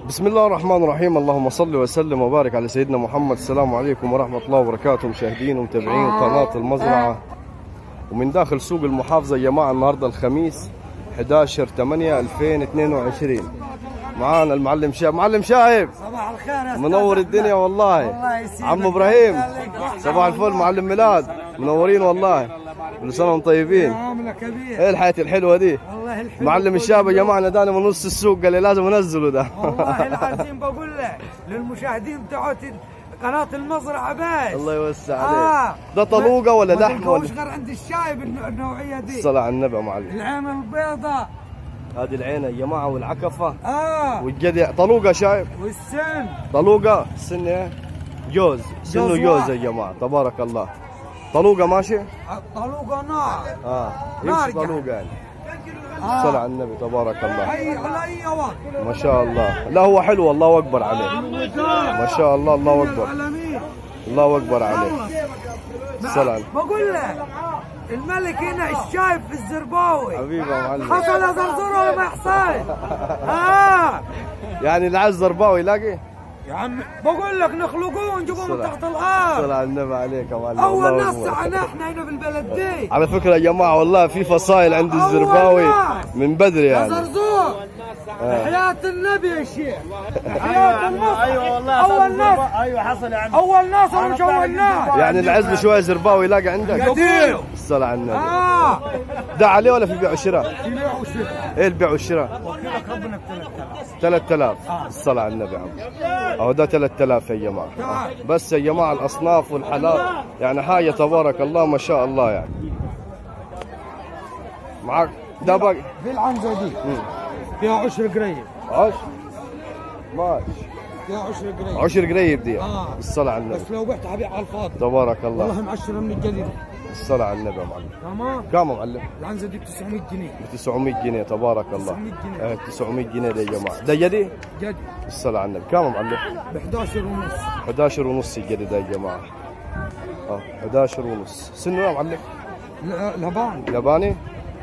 بسم الله الرحمن الرحيم اللهم صل وسلم وبارك على سيدنا محمد السلام عليكم ورحمة الله وبركاته مشاهدين ومتابعين قناة المزرعة ومن داخل سوق المحافظة يا جماعة النهاردة الخميس 11 8 2022 معانا المعلم شايب معلم شايب صباح الخير يا منور أستاذ الدنيا أحمد. والله الله يسعدك. عم ابراهيم يخليك. صباح الفل معلم ميلاد منورين والله كل سنة وانتم طيبين عاملة كبير ايه الحياة الحلوة دي والله الحلو معلم الشاب يا جماعة نداني من نص السوق قال لي لازم انزله ده والله العظيم بقول لك للمشاهدين بتوعت قناة المزرعة بس الله يوسع آه. عليك ده طلوقة ولا ما لحم تلقوش ولا غير عند الشايب النوع- النوعية دي الصلاة على النبي يا معلم العين البيضاء هذه العينة يا جماعة والعكفة اه والجدع طلوقة شايف والسن طلوقة سن ايه؟ جوز سنه جوز جوز واحد. يا جماعة تبارك الله طلوقة ماشي؟ الطلوقة نار اه نار يمشي طلوقة يعني آه. الصلاة على النبي تبارك الله اي على اي وقت ما شاء الله لا هو حلو الله اكبر عليه ما شاء الله الله اكبر العالمين الله اكبر عليه الصلاة على- بقول لك الملك هنا الشايب في الزرباوي حبيبي يا معلم حصل يا زرزور ولا ما يحصل؟ اه يعني اللي عايز ضرباوي يلاقي يا عم بقول لك نخلقوه ونجيبوه من الصلاة. تحت الارض الصلاة على النبي عليك يا معلم اول الله ناس أكبر. سعنا احنا هنا في البلد دي على فكرة يا جماعة والله في فصائل عند أول الزرباوي ناس. من بدري يا يعني زرزور حياة النبي يا شيخ حياة النبي ايوه والله اول ناس ايوه حصل يا عم اول ناس ومش اول ناس يعني اللي عايز له شوية زرباوي يلاقي عندك قديم الصلاة على النبي اه ده عليه ولا في بيع وشراء؟ يبيع وشراء ايه البيع والشراء؟ وكيلك ربنا ب 3000 3000 الصلاة على النبي يا عم اهو ده 3000 يا جماعة بس يا جماعة الأصناف والحالات يعني حاجة تبارك الله ما شاء الله يعني معك ده باقي في العنزه دي فيها عشر قريب عش ماشي فيها عشر قريب عشر قريب دي آه. الصلاة على النبي بس لو بعت حبيع على الفاضي تبارك الله والله معشره من الجديد الصلاة على النبي يا معلم تمام كم يا معلم؟ العنزه دي ب 900 جنيه ب 900 جنيه تبارك الله 900 جنيه. ايه 900 جنيه ده يا جماعة ده جدي؟ جد الصلاة على النبي كم يا معلم؟ ب 11 ونص 11 ونص الجدي ده يا جماعة اه 11 ونص سنه يا معلم؟ ل- لبان ياباني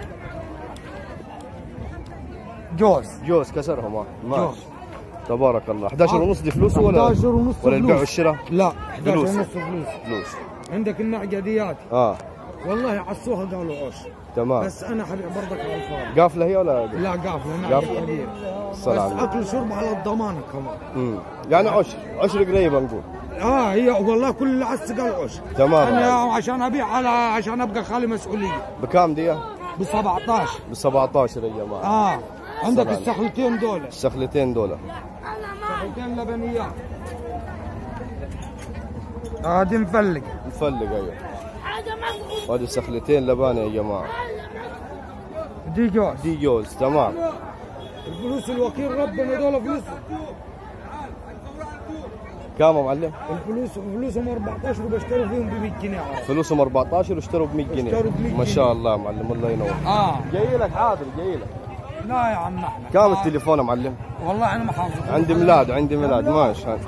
جوز جوز كسرهم اه ماشي جوز. تبارك الله 11 ونص دي فلوس ولا 11 ونص ولا البيع فلوس. والشراء لا 11 فلوس. ونص فلوس فلوس عندك النعجه ديات اه والله عصوها قالوا عش تمام بس انا حبيع برضك على الفاضي قافله هي ولا لا قافله نعجه قافلة؟ كبيره بس الصلاة على النبي اكل شرب على الضمانه كمان امم يعني عشر عشر قريبه نقول اه هي والله كل اللي عس قال عش تمام. انا عشان ابيع على عشان ابقى خالي مسؤوليه بكام دي؟ ب 17 ب 17 يا جماعه اه عندك سلام. السخلتين دول السخلتين دول سخلتين لبنيات هذه مفلقه مفلق ايوه هذه السخلتين لبانه يا جماعه دي جوز دي جوز تمام الفلوس الوكيل ربنا دول فلوس كام يا معلم؟ الفلوس فلوسهم 14 وبشتروا فيهم ب 100 جنيه عرب. فلوسهم 14 واشتروا ب 100 جنيه اشتروا ب 100 ما شاء الله يا معلم الله ينور اه جاي لك حاضر جاي لك لا يا عم احمد كم آه. التليفون يا معلم؟ والله انا ما حافظ عندي ميلاد عندي ميلاد ماشي هات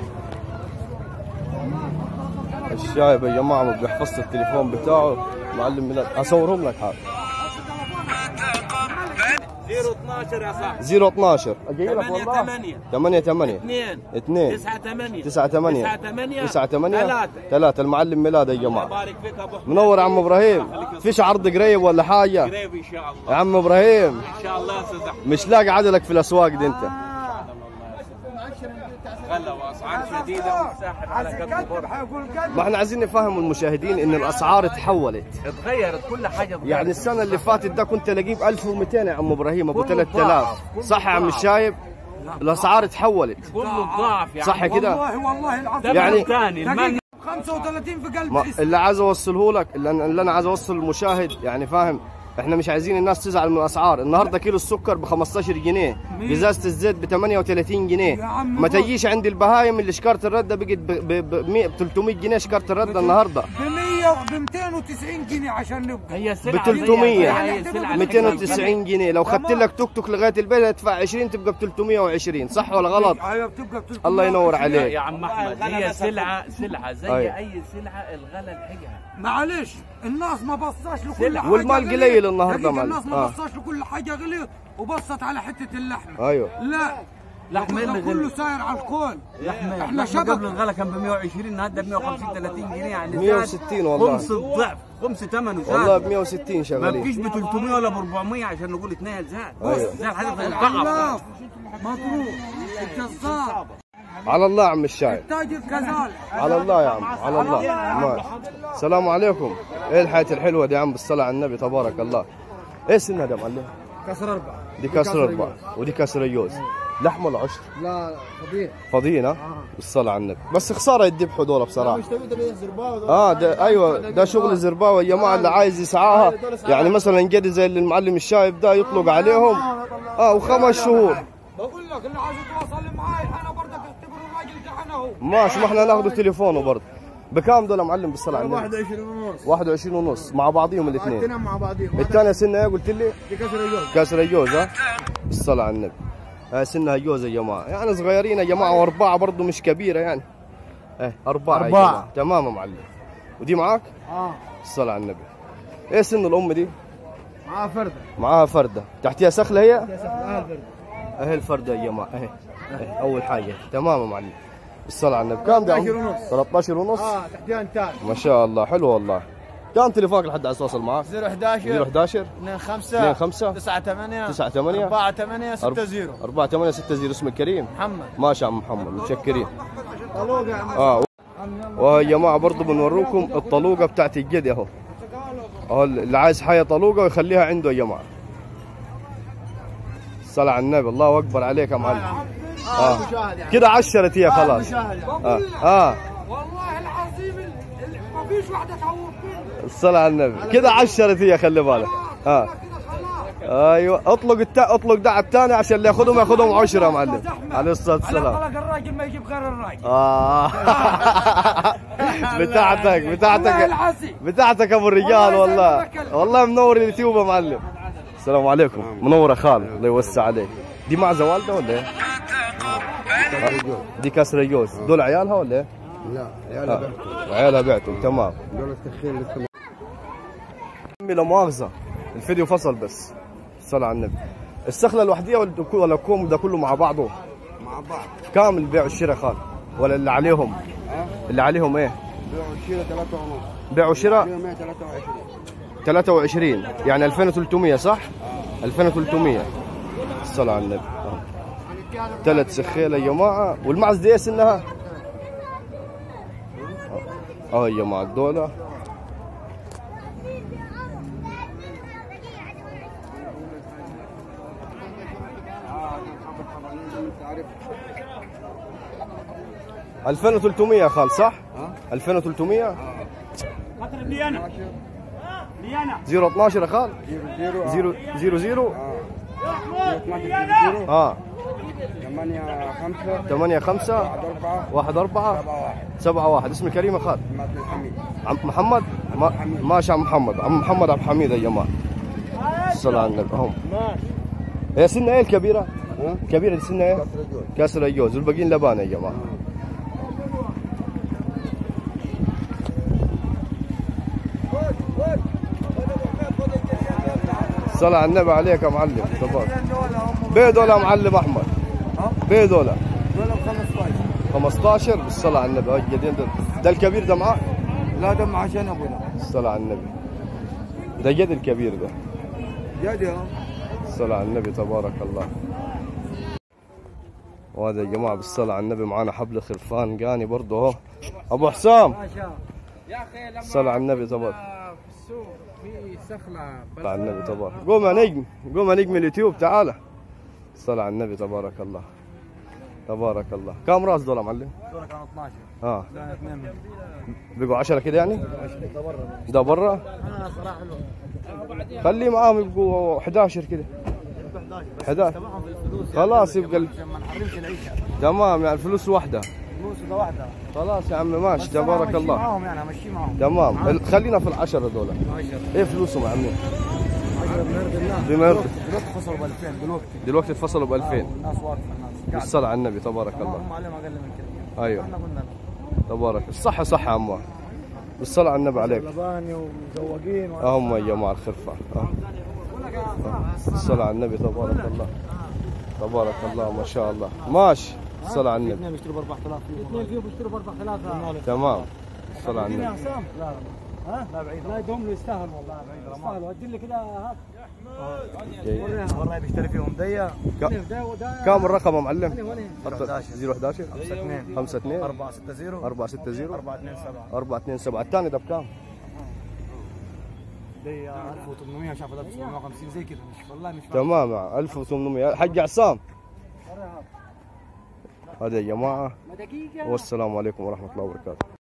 الشايب يا جماعه ما بيحفظش التليفون بتاعه معلم ميلاد اصورهم لك هذا 012 يا صاحبي 012 اجي لك ثمانية والله ثمانية. 8 8 2 2 9 8 9 8 9 8 9 8 3 3 المعلم ميلاد يا جماعه بارك فيك ابو حميد. منور يا عم ابراهيم فيش عرض قريب ولا حاجه قريب ان شاء الله يا عم ابراهيم ان شاء الله يا استاذ احمد مش لاقي عدلك في الاسواق دي انت غلا واسعار شديده والساحر على كف كذب البر حيقول كذب ما احنا عايزين نفهم المشاهدين ان الاسعار تحولت اتغيرت كل حاجه اتغيرت. يعني السنه اللي فاتت ده كنت الاقيه ب 1200 يا عم ابراهيم ابو كله 3000 ضعف، كله صح يا عم ضعف. الشايب الاسعار تحولت كله ضعف يعني صح كده والله والله العظيم يعني- يعني ثاني المن 35 في قلب ما اسم اللي عايز اوصله لك اللي انا, اللي أنا عايز اوصل للمشاهد يعني فاهم احنا مش عايزين الناس تزعل من الاسعار النهارده كيلو السكر ب 15 جنيه ازازه الزيت ب 38 جنيه يا عم ما بص. تجيش عند البهايم اللي شكاره الرده بقت ب ب- ب 100 ب 300 جنيه شكاره الرده النهارده ب 100 ب 290 جنيه عشان نبقى هي سلعه ب 300 زي أي سلعة 290 جنيه لو خدت تمام. لك توك توك لغايه البيت هتدفع 20 تبقى ب 320 صح ولا غلط ايوه بتبقى ب 300 الله ينور يا عليك عم احمد هي سلعه سلعه زي أيوة. اي سلعه الغلا لحقها معلش الناس ما بصاش لكل سلع. حاجه والمال غليت. قليل النهاردة دقيقة، مال. الناس ما آه. بصاش لكل حاجه غليت وبصت على حته اللحمه ايوه لا لحم ده اللي كله غلي ساير على الكون لحم احنا لحم شبك قبل الغلا كان ب 120 النهارده ب 150 30 جنيه يعني 160 والله. خمس الضعف خمس ثمنه زاد والله ب 160 ما شغالين بكيش ب 300 ولا ب 400 عشان نقول اتنين زاد أيوة. زاد حاجه في العلاف الضعف مطروح الجزار على الله عم الشايب التاجر كذلك على الله يا عم على الله ماشي السلام عليكم ايه الحياة الحلوة دي يا عم بالصلاة على النبي تبارك الله ايه سنها ده معلم كسر اربعه دي كسر اربع ودي كسر يوز لحم ولا عشر لا فضيح فاضيين ها بالصلاة على النبي بس خسارة يذبحوا دول بصراحة اه ده ايوه ده شغل الزرباوي يا جماعة اللي عايز يسعاها يعني مثلا قد زي اللي المعلم الشايب ده يطلق عليهم اه وخمس شهور بقول لك اللي عايز يتواصل معي انا برضك اعتبر الراجل ده انا هو ماشي ما احنا ناخذ تليفونه برضه بكام دول يا معلم بالصلاة على النبي 21 ونص 21 ونص مع بعضهم الاثنين تنام مع بعضهم الثانية سنها ايه قلت لي دي كسر اليوم كسر الجوز ها الصلاة على النبي آه سنها جوز يا جماعة يعني صغيرين يا جماعة وأربعة برضه مش كبيرة يعني ايه أربعة يا أربعة. جماعة تمام يا معلم ودي معاك اه الصلاة على النبي ايه سن الأم دي معاه فرده معاها فردة تحتها سخلة هي اهل فرده اهي الفردة يا جماعة اهي اهي أول حاجة تمام يا معلم الصلاة على النبي كام ده 13 ونص. 13 ونص اه تحتها انتاج ما شاء الله حلو والله كم تليفونك لحد عايز يتواصل معك 011 011 2 5 2 5 9 8 9 8 4 8 6 0 4 8 6 0 اسمك كريم محمد ماشي يا عم محمد متشكرين طلوق يا عم اه ويا جماعه برضه بنوروكم الطلوقه بتاعت الجدي اهو اهو اللي عايز حاجه طلوقه ويخليها عنده يا جماعه الصلاة على النبي الله اكبر عليك يا معلم اه مشاهد يعني كده عشرت هي خلاص مشاهد يعني اه اه والله العظيم ال- ال- ما فيش واحده تعوق مني الصلاة على النبي كده عشرت هي خلي بالك اه كده خلاص ايوه اطلق التا... اطلق ده على الثاني عشان اللي ياخذهم ياخذهم عشرة يا معلم عليه الصلاة على والسلام خلق الراجل ما يجيب غير الراجل آه بتاعتك والله بتاعتك العظيم بتاعتك ابو الرجال والله والله زي ما بكلم. والله منور اليوتيوب يا معلم السلام عليكم منور يا خالد الله يوسع عليك دي مع والده ولا ايه؟ دي كسر جوز دول عيالها ولا ايه؟ لا يا آه. عيالها بعتهم تمام دول التخين لسه عمي لا مؤاخذة الفيديو فصل بس الصلاة على النبي السخلة الوحدية ولا ولا الكوم ده كله مع بعضه مع بعض كامل البيع والشراء خالد ولا اللي عليهم اللي عليهم ايه؟ بيعوا الشيلة ثلاثة ونص بيع وشراء 123 23 يعني 2300 صح؟ 2300 الصلاة على النبي آه. ثلاث سخيلة يا جماعة والمعز دي ايش انها؟ اه يا جماعة الدولة تعرف 2300 يا خال صح؟ 2300 0 12 يا خال زيرو زيرو 0 0 0 0 اه 8 5 8 5 4 1 4 7 1 7 1 اسمي كريم يا خال عبد الحميد عم محمد ما ماشي عم محمد عم محمد عبد الحميد يا جماعه الصلاة على النبي هم هي سنة ايه الكبيرة؟ ها؟ الكبيرة دي سنة ايه؟ كسر الجوز كسر الجوز والباقيين لبان يا جماعة الصلاة على النبي عليك يا معلم تفضل بيدول يا معلم احمد بيدول دول 15 15 بالصلاة على النبي هاي جديد ده, ده الكبير ده معاه لا دم عشان ابونا الصلاة على النبي ده جد الكبير ده جدي الصلاة على النبي تبارك الله وهذا يا جماعة بالصلاة على النبي معانا حبل خرفان قاني برضه اهو أبو حسام ما شاء يا اخي لما الصلاة على النبي تبارك في السوق في سخله الصلاة على النبي تبارك قوم يا نجم قوم يا نجم اليوتيوب تعال الصلاة على النبي تبارك الله تبارك الله كم راس دول يا معلم؟ دول كانوا 12 اه لا اثنين منهم بقوا 10 كده يعني؟ ده برا ده برا انا صراحه حلو خليه معاهم يبقوا 11 كده 11 تبعهم في الفلوس خلاص يبقى ال- عشان ما نحرمش العيشه تمام يعني الفلوس واحدة فلوس ده واحده خلاص يا عم ماشي بس أنا تبارك همشي الله معاهم يعني همشي معاهم تمام ال- خلينا في العشرة دول 10 ايه فلوسهم يا عمي 10 بنرد الله بما يرضي. دلوقتي فصلوا ب 2000 دلوقتي دلوقتي اتفصلوا ب 2000 الناس واقفه الناس قاعدة. بالصلاة على النبي تبارك الله هم عليهم اقل من كده ايوه احنا قلنا تبارك الصحة صح يا عمو بالصلاة على النبي عليك لباني ومزوقين و... هم يا جماعة الخرفان آه. آه. الصلاة على النبي تبارك الله تبارك الله ما شاء الله ماشي الصلاة على النبي اثنين بيشتروا ب 4000 اثنين فيهم بيشتروا ب 4000 تمام الصلاة على يا النبي حسام لا ها لا بعيد لا يدوم له يستاهل والله بعيد يستاهل ودي لي كده هات جيد. والله بيشتري فيهم دية كا- ده وده كم الرقم يا معلم؟ وين 011 2 5 2 4 6 0 4 6 0 4 2 7 4 2 7 الثاني ده بكام؟ دي 1800 شاف 1750 زي كده مش والله مش تمام 1800 حج عصام هذا يا جماعة دقيقة والسلام عليكم ورحمة الله وبركاته